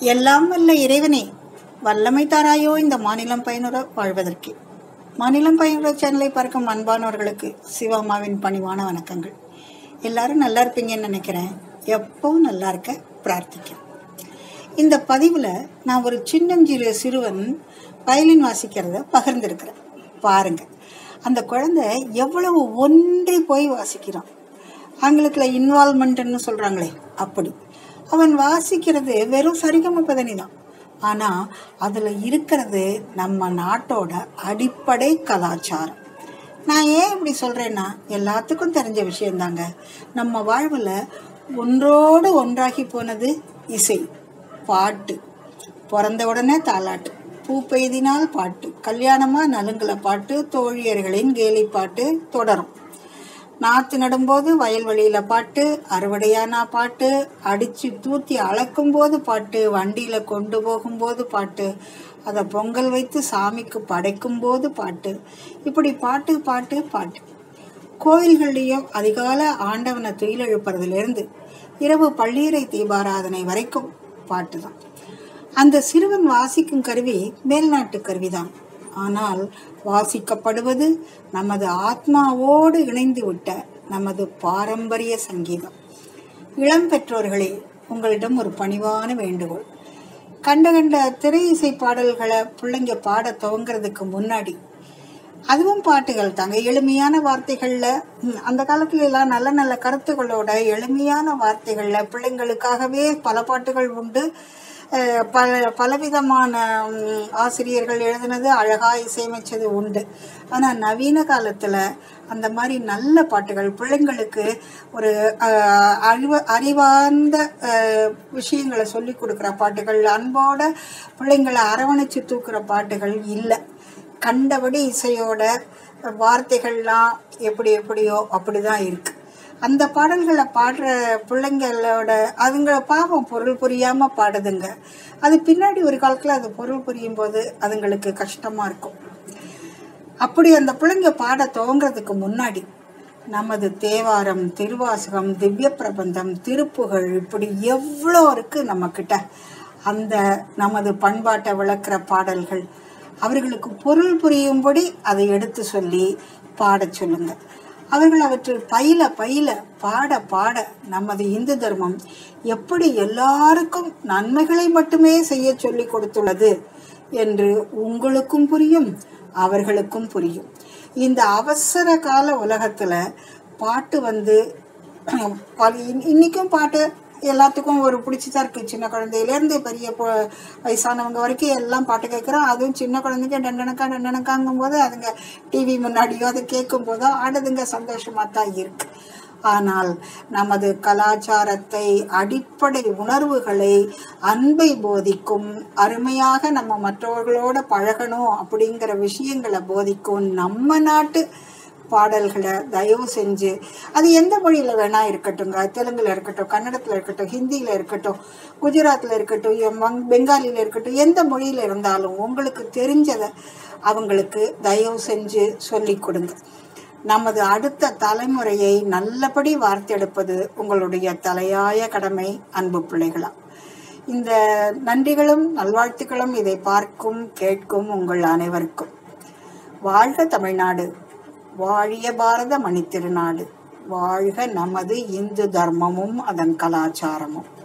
எல்லாம் வல்ல இறைவனே வல்லமை தாராயோ இந்த மாநிலம் பயனுற வாழ்வதற்கு மாநிலம் பயனுற சேனலை பார்க்கும் அன்பானவர்களுக்கு சிவம்மாவின் பணிவான வணக்கங்கள் எல்லாரும் நல்லா இருப்பீங்கன்னு நினைக்கிறேன் எப்பவும் நல்லா இருக்க பிரார்த்திக்கிறேன் இந்த பதிவில் நான் ஒரு சின்னஞ்சிறு சிறுவன் வயலின் வாசிக்கிறத பகிர்ந்திருக்கிறேன் பாருங்க அந்த குழந்தை எவ்வளவு ஒன்றி போய் வாசிக்கிறான் ஆங்கிலத்தில் இன்வால்மெண்ட்னு சொல்கிறாங்களே அப்படி அவன் வாசிக்கிறது வெறும் சரிகம பதனி தான் ஆனால் அதில் இருக்கிறது நம்ம நாட்டோட அடிப்படை கலாச்சாரம் நான் ஏன் இப்படி சொல்கிறேன்னா எல்லாத்துக்கும் தெரிஞ்ச விஷயந்தாங்க நம்ம வாழ்வில் ஒன்றோடு ஒன்றாகி போனது இசை பாட்டு பிறந்த உடனே தாலாட்டு பூ பெய்தினால் பாட்டு கல்யாணமா நலுங்குல பாட்டு தோழியர்களின் கேலி பாட்டு தொடரும் நாத்து நடும்போது வயல்வெளியில பாட்டு அறுவடையானா பாட்டு அடிச்சு தூத்தி அளக்கும் போது பாட்டு வண்டியில கொண்டு போகும்போது பாட்டு அதை பொங்கல் வைத்து சாமிக்கு படைக்கும் போது பாட்டு இப்படி பாட்டு பாட்டு பாட்டு கோவில்கள்லேயும் அதிகால ஆண்டவனை துயில் எழுப்புறதுலேருந்து இரவு பள்ளீரை தீபாராதனை வரைக்கும் பாட்டு தான் அந்த சிறுவன் வாசிக்கும் கருவி மேல்நாட்டு கருவிதான் ஆனால் வாசிக்கப்படுவது நமது ஆத்மாவோடு இணைந்து விட்ட நமது பாரம்பரிய சங்கீதம் இளம் பெற்றோர்களே உங்களிடம் ஒரு பணிவான வேண்டுகோள் கண்ட கண்ட திரை இசை பாடல்களை பிள்ளைங்க பாட துவங்குறதுக்கு முன்னாடி அதுவும் பாட்டுகள் தாங்க எளிமையான வார்த்தைகளில் அந்த காலத்துல எல்லாம் நல்ல நல்ல கருத்துக்களோட எளிமையான வார்த்தைகளில் பிள்ளைங்களுக்காகவே பல பாட்டுகள் உண்டு அஹ் பல பலவிதமான ம், ஆசிரியர்கள் எழுதினது அழகாக இசையமைச்சது உண்டு ஆனால் நவீன காலத்தில் அந்த மாதிரி நல்ல பாட்டுகள் பிள்ளைங்களுக்கு ஒரு அஹ், அறிவ அறிவார்ந்த அஹ், விஷயங்களை சொல்லி கொடுக்குற பாட்டுகள் அன்போட பிள்ளைங்களை அரவணைச்சு தூக்குற பாட்டுகள் இல்லை கண்டபடி இசையோட வார்த்தைகள்லாம் எப்படி எப்படியோ அப்படிதான் இருக்கு அந்த பாடல்களை பாடுற பிள்ளைங்களோட அதுங்கள பாவம் பொருள் புரியாம பாடுதுங்க அது பின்னாடி ஒரு காலத்துல அது பொருள் புரியும் போது அதுங்களுக்கு கஷ்டமா இருக்கும் அப்படி அந்த பிள்ளைங்க பாட துவங்குறதுக்கு முன்னாடி நமது தேவாரம் திருவாசகம் திவ்ய பிரபந்தம் திருப்புகழ் இப்படி எவ்வளோ இருக்கு நம்ம கிட்ட அந்த நமது பண்பாட்டை விளக்குற பாடல்கள் அவர்களுக்கு பொருள் புரியும்படி அதை எடுத்து சொல்லி பாடச் சொல்லுங்க அவர்கள் அவற்றில் பயில பயில பாட பாட நமது இந்து தர்மம் எப்படி எல்லாருக்கும் நன்மைகளை மட்டுமே செய்ய சொல்லி கொடுத்துள்ளது என்று உங்களுக்கும் புரியும் அவர்களுக்கும் புரியும் இந்த அவசர கால உலகத்துல பாட்டு வந்து பல- இன்- இன்னைக்கும் பாட்டு எல்லாத்துக்கும் ஒரு பிடிச்சிதான் இருக்கு சின்ன குழந்தையிலேருந்து பெரிய பொ- வயசானவங்க வரைக்கும் எல்லாம் பாட்டு கேட்குறோம் அதுவும் சின்ன குழந்தைங்க டண்டனக்கா டண்டனக்காங்கும் போது அதுங்க டிவி முன்னாடியோ அதை கேட்கும் போதோ ஆடுதுங்க சந்தோஷமா தான் இருக்கு ஆனால் நமது கலாச்சாரத்தை அடிப்படை உணர்வுகளை அன்பை போதிக்கும் அருமையாக நம்ம மற்றவர்களோட பழகணும் அப்படிங்கிற விஷயங்களை போதிக்கும் நம்ம நாட்டு பாடல்களை தயவு செஞ்சு அது எந்த மொழியில வேணா இருக்கட்டுங்க தெலுங்குல இருக்கட்டும் கன்னடத்துல இருக்கட்டும் ஹிந்தியில இருக்கட்டும் குஜராத்ல இருக்கட்டும் எம் வங்- பெங்காலில இருக்கட்டும் எந்த மொழியில இருந்தாலும் உங்களுக்கு தெரிஞ்சதை அவங்களுக்கு தயவு செஞ்சு சொல்லி கொடுங்க நமது அடுத்த தலைமுறையை நல்லபடி வார்த்தெடுப்பது உங்களுடைய தலையாய கடமை அன்பு பிள்ளைகளா இந்த நன்றிகளும் நல்வாழ்த்துக்களும் இதை பார்க்கும் கேட்கும் உங்கள் அனைவருக்கும் வாழ்க தமிழ்நாடு வாழிய பாரத மணித்திருநாடு வாழ்க நமது இந்து தர்மமும் அதன் கலாச்சாரமும்